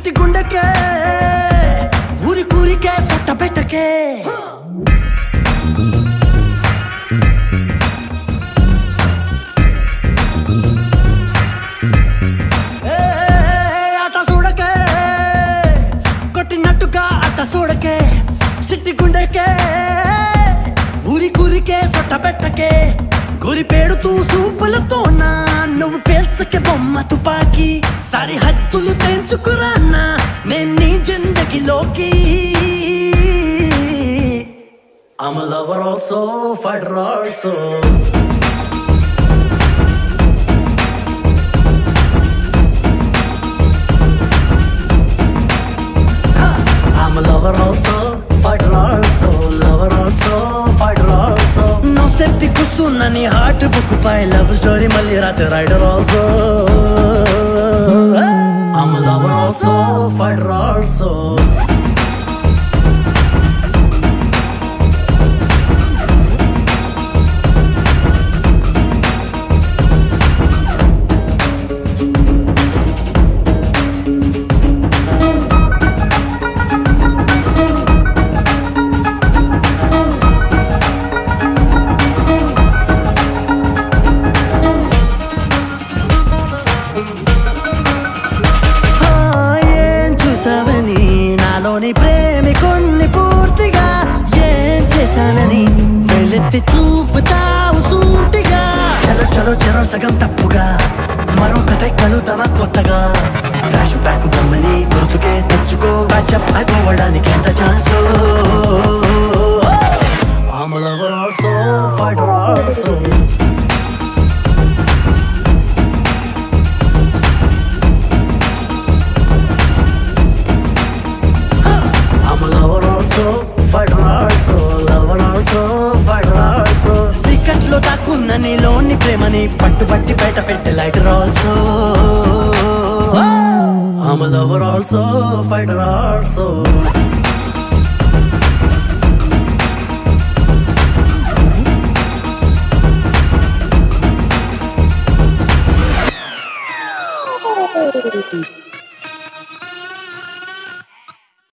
సిట్టి గుండెకే ఊరి కూరికే సొట్ట పెట్టకే ఏ, ఆట చూడకే కొట్టినట్టుగా ఆట చూడకే సిట్టి గుండెకే ఊరి కూరికే సొట్ట పెట్టకే గురి పేడుతూ సూపులతో నా నువ్వు పేల్చకే బొమ్మ తుపాకి సరిహద్దులు తెంచుకురానా నేను నీ జిందగీలోకి I'm a lover also, fighter also. I'm a lover also, fighter also, lover also, fighter also. No seppi kusuna ni heart book pay love story మళ్ళీ రాసే writer also. I'm a lover also, fighter also. ఆ, ఏం చూసావని నాలోని ప్రేమికుణ్ణి పూర్తిగా ఏం చేశానని వెళ్ళెత్తి చూపుతావు సూటిగా చలో చలో చలో సగం తప్పుగా మరొకటై కలుద్దామా కొత్తగా ఫ్లాష్ బ్యాక్ బొమ్మని గుర్తుకే తెచ్చుకో బ్యాచప్ అయిపోవడానికి ఎంత chance I'm a lover also, fighter also. I'm a lover also, fighter also, lover also, fighter also. సీకట్లో దాక్కున్న నీలోని ప్రేమని పట్టుబట్టి బయట పెట్టే lighter also I'm a lover also, fighter also.